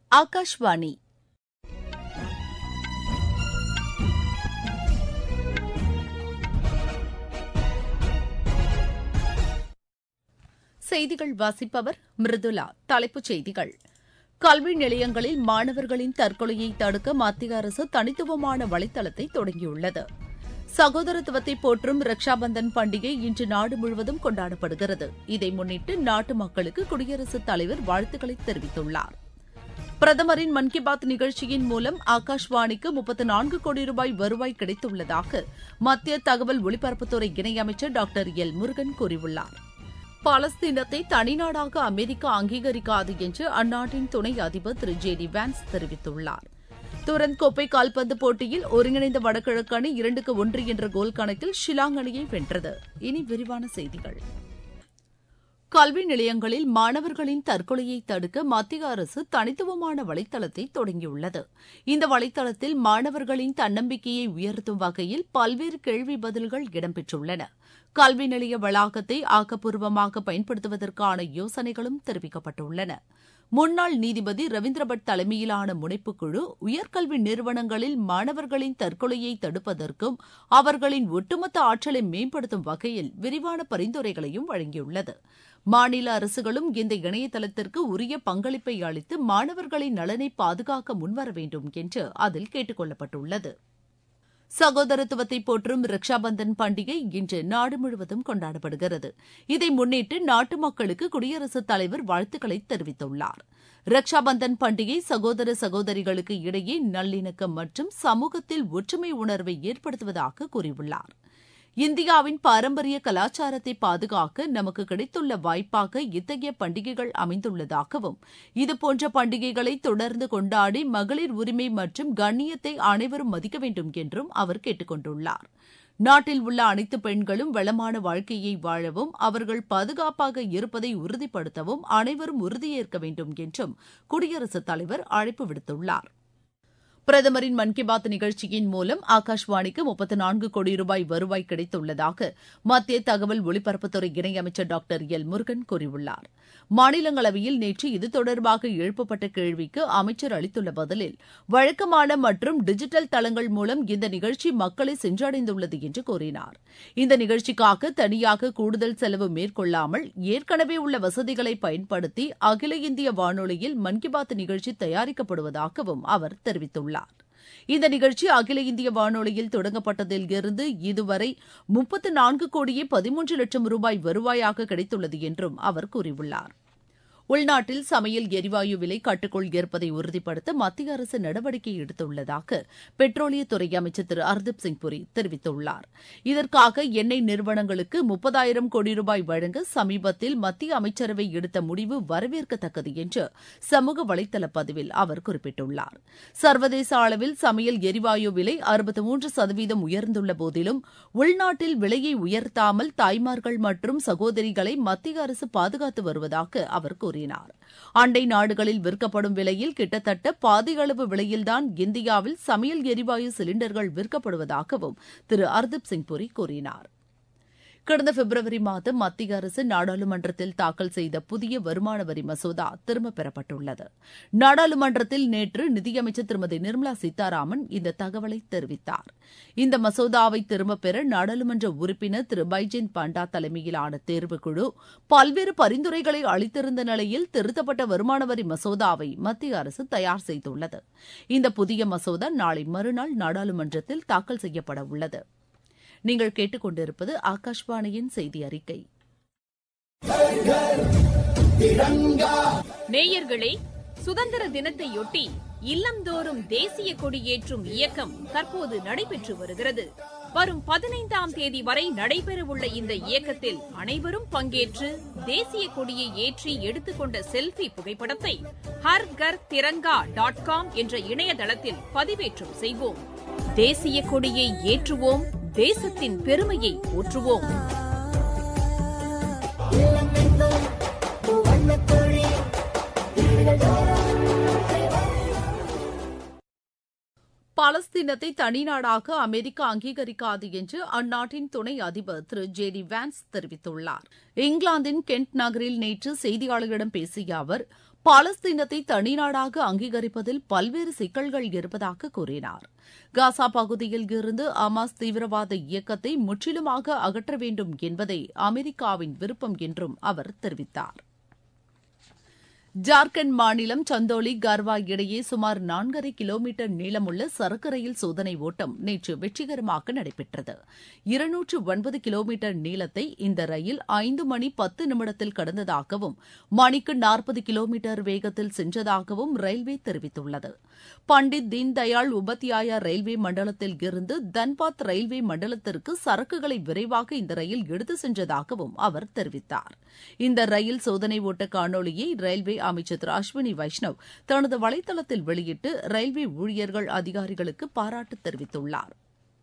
ஆகாஷ்வாணி செய்திகள் வாசிப்பவர் மிருதுலா தலைப்புச் செய்திகள் கல்வி நிலையங்களில் மாணவர்களின் தற்கொலையை தடுக்க மத்திய அரசு தனித்துவமான வலைதளத்தை தொடங்கியுள்ளது சகோதரத்துவத்தை போற்றும் ரக்ஷாபந்தன் பண்டிகை இன்று நாடு முழுவதும் கொண்டாடப்படுகிறது இதை முன்னிட்டு நாட்டு மக்களுக்கு குடியரசுத் தலைவர் வாழ்த்துக்களை தெரிவித்துள்ளார் பிரதமரின் மன் கி பாத் நிகழ்ச்சியின் மூலம் ஆகாஷ்வாணிக்கு முப்பத்து நான்கு கோடி ரூபாய் வருவாய் கிடைத்துள்ளதாக மத்திய தகவல் ஒலிபரப்புத்துறை இணையமைச்சர் டாக்டர் எல் முருகன் கூறியுள்ளார் பாலஸ்தீனத்தை தனிநாடாக அமெரிக்கா அங்கீகரிக்காது என்று அந்நாட்டின் துணை அதிபர் திரு ஜே டி வான்ஸ் தெரிவித்துள்ளார் துரந்த் கோப்பை கால்பந்து போட்டியில் ஒருங்கிணைந்த வடகிழக்கு அணி இரண்டுக்கு ஒன்று என்ற கோல் கணக்கில் ஷிலாங் அணியை வென்றது இனி விரிவான செய்திகள் கல்வி நிலையங்களில் மாணவர்களின் தற்கொலையை தடுக்க மத்திய அரசு தனித்துவமான வலைதளத்தை தொடங்கியுள்ளது இந்த வலைதளத்தில் மாணவர்களின் தன்னம்பிக்கையை உயர்த்தும் வகையில் பல்வேறு கேள்வி பதில்கள் இடம்பெற்றுள்ளன கல்வி நிலைய வளாகத்தை ஆக்கப்பூர்வமாக பயன்படுத்துவதற்கான யோசனைகளும் தெரிவிக்கப்பட்டுள்ளன முன்னாள் நீதிபதி ரவீந்திர பட் தலைமையிலான முனைப்புக் குழு உயர்கல்வி நிறுவனங்களில் மாணவர்களின் தற்கொலையை தடுப்பதற்கும் அவர்களின் ஒட்டுமொத்த ஆற்றலை மேம்படுத்தும் வகையில் விரிவான பரிந்துரைகளையும் வழங்கியுள்ளது மாநில அரசுகளும் இந்த இணையதளத்திற்கு உரிய பங்களிப்பை அளித்து மாணவர்களின் நலனை பாதுகாக்க முன்வர வேண்டும் என்று அதில் கேட்டுக் கொள்ளப்பட்டுள்ளது சகோதரத்துவத்தை போற்றும் ரக்ஷாபந்தன் பண்டிகை இன்று நாடு முழுவதும் கொண்டாடப்படுகிறது இதை முன்னிட்டு நாட்டு மக்களுக்கு குடியரசுத் தலைவர் வாழ்த்துக்களை தெரிவித்துள்ளார் ரக்ஷாபந்தன் பண்டிகை சகோதர சகோதரிகளுக்கு இடையே நல்லிணக்கம் மற்றும் சமூகத்தில் ஒற்றுமை உணர்வை ஏற்படுத்துவதாக கூறியுள்ளார் இந்தியாவின் பாரம்பரிய கலாச்சாரத்தை பாதுகாக்க நமக்கு கிடைத்துள்ள வாய்ப்பாக இத்தகைய பண்டிகைகள் அமைந்துள்ளதாகவும் இதுபோன்ற பண்டிகைகளை தொடர்ந்து கொண்டாடி மகளிர் உரிமை மற்றும் கண்ணியத்தை அனைவரும் மதிக்க வேண்டும் என்றும் அவர் கேட்டுக் கொண்டுள்ளார் நாட்டில் உள்ள அனைத்து பெண்களும் வளமான வாழ்க்கையை வாழவும் அவர்கள் பாதுகாப்பாக இருப்பதை உறுதிப்படுத்தவும் அனைவரும் உறுதியேற்க வேண்டும் என்றும் குடியரசுத் தலைவர் அழைப்பு விடுத்துள்ளார் பிரதமரின் மன் கி பாத் நிகழ்ச்சியின் மூலம் ஆகாஷ்வாணிக்கு முப்பத்து நான்கு கோடி ரூபாய் வருவாய் கிடைத்துள்ளதாக மத்திய தகவல் ஒலிபரப்புத்துறை இணையமைச்சர் டாக்டர் எல் முருகன் கூறியுள்ளார் மாநிலங்களவையில் நேற்று இது தொடர்பாக எழுப்பப்பட்ட கேள்விக்கு அமைச்சர் அளித்துள்ள பதிலில் வழக்கமான மற்றும் டிஜிட்டல் தளங்கள் மூலம் இந்த நிகழ்ச்சி மக்களை சென்றடைந்துள்ளது என்று கூறினார் இந்த நிகழ்ச்சிக்காக தனியாக கூடுதல் செலவு மேற்கொள்ளாமல் ஏற்கனவே உள்ள வசதிகளை பயன்படுத்தி அகில இந்திய வானொலியில் மன் கி பாத் நிகழ்ச்சி தயாரிக்கப்படுவதாகவும் அவர் தெரிவித்துள்ளார் இந்த நிகழ்ச்சி அகில இந்திய வானொலியில் தொடங்கப்பட்டதில் இருந்து இதுவரை முப்பத்து நான்கு கோடியே பதிமூன்று லட்சம் ரூபாய் வருவாயாக கிடைத்துள்ளது என்றும் அவர் கூறியுள்ளார் உள்நாட்டில் சமையல் எரிவாயு விலை கட்டுக்குள் இருப்பதை உறுதிப்படுத்த மத்திய அரசு நடவடிக்கை எடுத்துள்ளதாக பெட்ரோலியத்துறை அமைச்சர் திரு ஹர்தீப் சிங் புரி தெரிவித்துள்ளார் இதற்காக எண்ணெய் நிறுவனங்களுக்கு முப்பதாயிரம் கோடி ரூபாய் வழங்க சமீபத்தில் மத்திய அமைச்சரவை எடுத்த முடிவு வரவேற்கத்தக்கது என்று சமூக வலைதள பதிவில் அவர் குறிப்பிட்டுள்ளார் சர்வதேச அளவில் சமையல் எரிவாயு விலை அறுபத்தி மூன்று சதவீதம் உயர்ந்துள்ள போதிலும் உள்நாட்டில் விலையை உயர்த்தாமல் தாய்மார்கள் மற்றும் சகோதரிகளை மத்திய அரசு பாதுகாத்து வருவதாக அவர் கூறினார் கூறினார் அண்டை நாடுகளில் விற்கப்படும் விலையில் கிட்டத்தட்ட பாதியளவு விலையில்தான் இந்தியாவில் சமையல் எரிவாயு சிலிண்டர்கள் விற்கப்படுவதாகவும் திரு ஹர்தீப் சிங் புரி கூறினார் கடந்த பிப்ரவரி மாதம் மத்திய அரசு நாடாளுமன்றத்தில் தாக்கல் செய்த புதிய வருமான வரி மசோதா திரும்பப் பெறப்பட்டுள்ளது நாடாளுமன்றத்தில் நேற்று நிதியமைச்சர் திருமதி நிர்மலா சீதாராமன் இந்த தகவலை தெரிவித்தார் இந்த மசோதாவை திரும்பப் பெற நாடாளுமன்ற உறுப்பினர் திரு பைஜென் பாண்டா தலைமையிலான தேர்வுக்குழு பல்வேறு பரிந்துரைகளை அளித்திருந்த நிலையில் திருத்தப்பட்ட வருமான வரி மசோதாவை மத்திய அரசு தயார் செய்துள்ளது இந்த புதிய மசோதா நாளை மறுநாள் நாடாளுமன்றத்தில் தாக்கல் செய்யப்பட உள்ளது நீங்கள் கேட்டுக்கொண்டிருப்பது ஆகாஷ்வாணியின் செய்தி அறிக்கை நேயர்களே சுதந்திர தினத்தையொட்டி இல்லந்தோறும் தேசிய கொடியேற்றும் இயக்கம் தற்போது நடைபெற்று வருகிறது வரும் பதினைந்தாம் தேதி வரை நடைபெறவுள்ள இந்த இயக்கத்தில் அனைவரும் பங்கேற்று தேசிய கொடியை ஏற்றி எடுத்துக்கொண்ட செல்பி புகைப்படத்தை ஹர் கர் திரங்கா டாட் காம் என்ற இணையதளத்தில் பதிவேற்றம் செய்வோம் தேசிய கொடியை ஏற்றுவோம் தேசத்தின் பெருமையை போற்றுவோம் பாலஸ்தீனத்தை தனிநாடாக அமெரிக்கா அங்கீகரிக்காது என்று அந்நாட்டின் துணை அதிபர் திரு ஜே டி வான்ஸ் தெரிவித்துள்ளார் இங்கிலாந்தின் கென்ட் நகரில் நேற்று செய்தியாளர்களிடம் பேசிய அவர் பாலஸ்தீனத்தை தனி நாடாக அங்கீகரிப்பதில் பல்வேறு சிக்கல்கள் இருப்பதாக கூறினார் காசா பகுதியில் இருந்து அமாஸ் தீவிரவாத இயக்கத்தை முற்றிலுமாக அகற்ற வேண்டும் என்பதே அமெரிக்காவின் விருப்பம் என்றும் அவர் தெரிவித்தார் ஜார்க்கண்ட் மாநிலம் சந்தோலி கர்வா இடையே சுமார் நான்கரை கிலோமீட்டர் நீளமுள்ள சரக்கு ரயில் சோதனை ஓட்டம் நேற்று வெற்றிகரமாக நடைபெற்றது இருநூற்று ஒன்பது கிலோமீட்டர் நீளத்தை இந்த ரயில் ஐந்து மணி பத்து நிமிடத்தில் கடந்ததாகவும் மணிக்கு நாற்பது கிலோமீட்டர் வேகத்தில் சென்றதாகவும் ரயில்வே தெரிவித்துள்ளது பண்டித் தீன்தயாள் உபத்யாயா ரயில்வே மண்டலத்தில் இருந்து தன்பாத் ரயில்வே மண்டலத்திற்கு சரக்குகளை விரைவாக இந்த ரயில் எடுத்து சென்றதாகவும் அவர் தெரிவித்தார் இந்த ரயில் சோதனை ஓட்ட காணொலியை ரயில்வே அமைச்சர் திரு அஸ்வினி வைஷ்ணவ் தனது வலைதளத்தில் வெளியிட்டு ரயில்வே ஊழியர்கள் அதிகாரிகளுக்கு பாராட்டு தெரிவித்துள்ளார்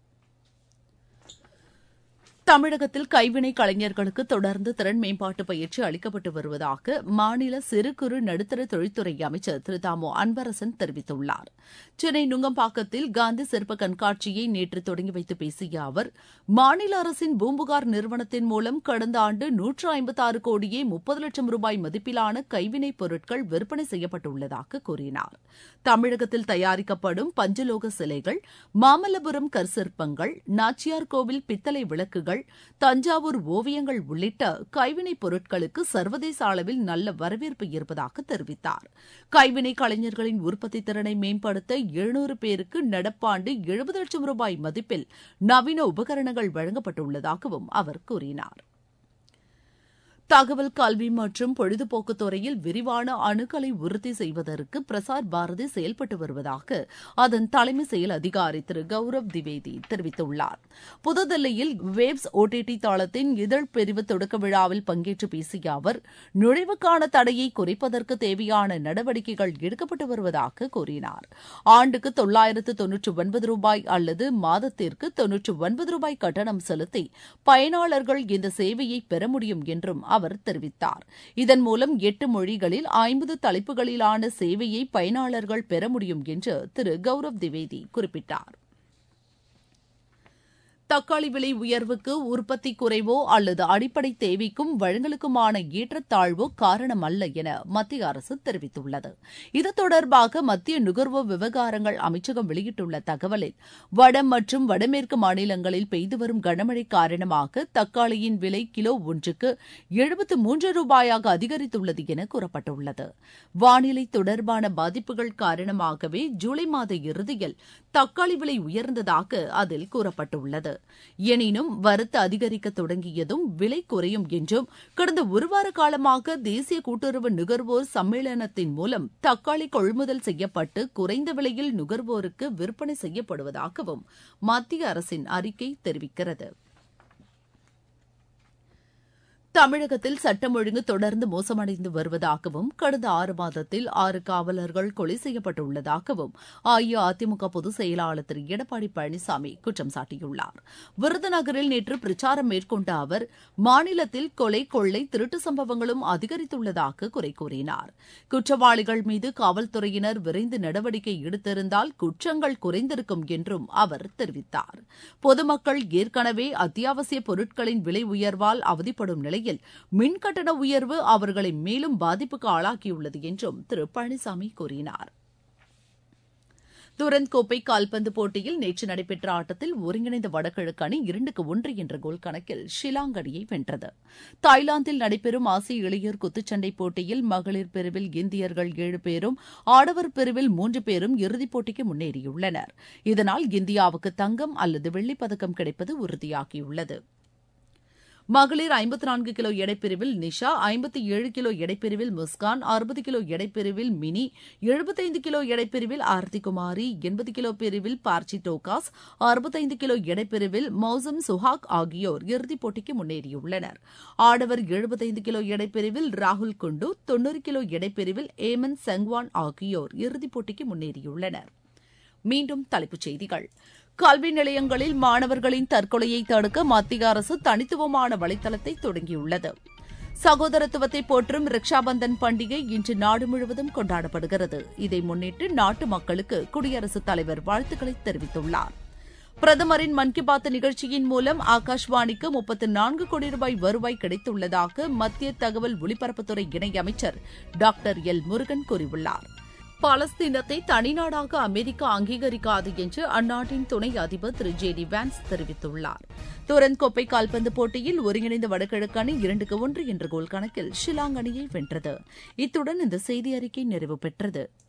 தமிழகத்தில் கைவினை கலைஞர்களுக்கு தொடர்ந்து திறன் மேம்பாட்டு பயிற்சி அளிக்கப்பட்டு வருவதாக மாநில சிறு குறு நடுத்தர தொழில்துறை அமைச்சர் திரு தாமோ அன்பரசன் தெரிவித்துள்ளார் சென்னை நுங்கம்பாக்கத்தில் காந்தி சிற்ப கண்காட்சியை நேற்று தொடங்கி வைத்து பேசிய அவர் மாநில அரசின் பூம்புகார் நிறுவனத்தின் மூலம் கடந்த ஆண்டு நூற்று ஐம்பத்தாறு கோடியே முப்பது லட்சம் ரூபாய் மதிப்பிலான கைவினைப் பொருட்கள் விற்பனை செய்யப்பட்டுள்ளதாக கூறினார் தமிழகத்தில் தயாரிக்கப்படும் பஞ்சலோக சிலைகள் மாமல்லபுரம் கற்சிற்பங்கள் நாச்சியார் கோவில் பித்தளை விளக்குகள் தஞ்சாவூர் ஓவியங்கள் உள்ளிட்ட கைவினைப் பொருட்களுக்கு சர்வதேச அளவில் நல்ல வரவேற்பு இருப்பதாக தெரிவித்தார் கைவினை கலைஞர்களின் உற்பத்தி திறனை மேம்படுத்த எழுநூறு பேருக்கு நடப்பாண்டு எழுபது லட்சம் ரூபாய் மதிப்பில் நவீன உபகரணங்கள் வழங்கப்பட்டுள்ளதாகவும் அவர் கூறினார் தகவல் கல்வி மற்றும் பொழுதுபோக்கு துறையில் விரிவான அணுகலை உறுதி செய்வதற்கு பிரசார் பாரதி செயல்பட்டு வருவதாக அதன் தலைமை செயல் அதிகாரி திரு கௌரவ் திவேதி தெரிவித்துள்ளார் புதுதில்லியில் வேவ்ஸ் ஓடிடி தளத்தின் இதழ் பிரிவு தொடக்க விழாவில் பங்கேற்று பேசிய அவர் நுழைவுக்கான தடையை குறைப்பதற்கு தேவையான நடவடிக்கைகள் எடுக்கப்பட்டு வருவதாக கூறினார் ஆண்டுக்கு தொள்ளாயிரத்து தொன்னூற்று ஒன்பது ரூபாய் அல்லது மாதத்திற்கு தொன்னூற்று ஒன்பது ரூபாய் கட்டணம் செலுத்தி பயனாளர்கள் இந்த சேவையை பெற முடியும் என்றும் அவர் தெரிவித்தார் இதன் மூலம் எட்டு மொழிகளில் ஐம்பது தலைப்புகளிலான சேவையை பயனாளர்கள் பெற முடியும் என்று திரு கௌரவ் திவேதி குறிப்பிட்டார் தக்காளி விலை உயர்வுக்கு உற்பத்தி குறைவோ அல்லது அடிப்படை தேவைக்கும் வழங்கலுக்குமான ஏற்றத்தாழ்வோ காரணம் அல்ல என மத்திய அரசு தெரிவித்துள்ளது இது தொடர்பாக மத்திய நுகர்வோர் விவகாரங்கள் அமைச்சகம் வெளியிட்டுள்ள தகவலில் வட மற்றும் வடமேற்கு மாநிலங்களில் பெய்து வரும் கனமழை காரணமாக தக்காளியின் விலை கிலோ ஒன்றுக்கு எழுபத்து மூன்று ரூபாயாக அதிகரித்துள்ளது என கூறப்பட்டுள்ளது வானிலை தொடர்பான பாதிப்புகள் காரணமாகவே ஜூலை மாத இறுதியில் தக்காளி விலை உயர்ந்ததாக அதில் கூறப்பட்டுள்ளது எனினும் வரத்து அதிகரிக்க தொடங்கியதும் விலை குறையும் என்றும் கடந்த ஒரு வார காலமாக தேசிய கூட்டுறவு நுகர்வோர் சம்மேளனத்தின் மூலம் தக்காளி கொள்முதல் செய்யப்பட்டு குறைந்த விலையில் நுகர்வோருக்கு விற்பனை செய்யப்படுவதாகவும் மத்திய அரசின் அறிக்கை தெரிவிக்கிறது தமிழகத்தில் சட்டம் ஒழுங்கு தொடர்ந்து மோசமடைந்து வருவதாகவும் கடந்த ஆறு மாதத்தில் ஆறு காவலர்கள் கொலை செய்யப்பட்டுள்ளதாகவும் அஇஅதிமுக பொதுச் செயலாளர் திரு எடப்பாடி பழனிசாமி குற்றம் சாட்டியுள்ளார் விருதுநகரில் நேற்று பிரச்சாரம் மேற்கொண்ட அவர் மாநிலத்தில் கொலை கொள்ளை திருட்டு சம்பவங்களும் அதிகரித்துள்ளதாக குறை கூறினார் குற்றவாளிகள் மீது காவல்துறையினர் விரைந்து நடவடிக்கை எடுத்திருந்தால் குற்றங்கள் குறைந்திருக்கும் என்றும் அவர் தெரிவித்தார் பொதுமக்கள் ஏற்கனவே அத்தியாவசிய பொருட்களின் விலை உயர்வால் அவதிப்படும் நிலையில் மின் கட்டண உயர்வு அவர்களை மேலும் பாதிப்புக்கு ஆளாக்கியுள்ளது என்றும் திரு பழனிசாமி கூறினார் துரந்த் கோப்பை கால்பந்து போட்டியில் நேற்று நடைபெற்ற ஆட்டத்தில் ஒருங்கிணைந்த வடகிழக்கு அணி இரண்டுக்கு ஒன்று என்ற கோல் கணக்கில் ஷிலாங் அணியை வென்றது தாய்லாந்தில் நடைபெறும் ஆசிய இளையோர் குத்துச்சண்டை போட்டியில் மகளிர் பிரிவில் இந்தியர்கள் ஏழு பேரும் ஆடவர் பிரிவில் மூன்று பேரும் இறுதிப் போட்டிக்கு முன்னேறியுள்ளனர் இதனால் இந்தியாவுக்கு தங்கம் அல்லது வெள்ளிப் பதக்கம் கிடைப்பது உறுதியாகியுள்ளது மகளிர் ஐம்பத்தி நான்கு கிலோ எடைப்பிரிவில் நிஷா ஐம்பத்தி ஏழு கிலோ எடைப்பிரிவில் முஸ்கான் அறுபது கிலோ எடைப்பிரிவில் மினி எழுபத்தைந்து கிலோ எடைப்பிரிவில் ஆர்த்தி குமாரி எண்பது கிலோ பிரிவில் பார்ச்சி டோகாஸ் அறுபத்தைந்து கிலோ எடைப்பிரிவில் மௌசம் சுஹாக் ஆகியோர் இறுதிப் போட்டிக்கு முன்னேறியுள்ளனர் ஆடவர் எழுபத்தைந்து கிலோ எடைப்பிரிவில் ராகுல் குண்டு தொன்னூறு கிலோ எடைப்பிரிவில் ஏமன் செங்வான் ஆகியோர் இறுதிப் போட்டிக்கு முன்னேறியுள்ளனர் மீண்டும் தலைப்புச் செய்திகள் கல்வி நிலையங்களில் மாணவர்களின் தற்கொலையை தடுக்க மத்திய அரசு தனித்துவமான வலைதளத்தை தொடங்கியுள்ளது சகோதரத்துவத்தை போற்றும் ரிக்ஷாபந்தன் பண்டிகை இன்று நாடு முழுவதும் கொண்டாடப்படுகிறது இதை முன்னிட்டு நாட்டு மக்களுக்கு குடியரசுத் தலைவர் வாழ்த்துக்களை தெரிவித்துள்ளார் பிரதமரின் மன் கி பாத் நிகழ்ச்சியின் மூலம் ஆகாஷ்வாணிக்கு முப்பத்து நான்கு கோடி ரூபாய் வருவாய் கிடைத்துள்ளதாக மத்திய தகவல் ஒலிபரப்புத்துறை இணையமைச்சர் டாக்டர் எல் முருகன் கூறியுள்ளார் பாலஸ்தீனத்தை தனிநாடாக அமெரிக்கா அங்கீகரிக்காது என்று அந்நாட்டின் துணை அதிபர் திரு ஜே டி வான்ஸ் தெரிவித்துள்ளார் துரந்த் கோப்பை கால்பந்து போட்டியில் ஒருங்கிணைந்த வடகிழக்கு அணி இரண்டுக்கு ஒன்று என்ற கோல் கணக்கில் ஷிலாங் அணியை வென்றது இத்துடன் இந்த செய்தி அறிக்கை நிறைவு பெற்றது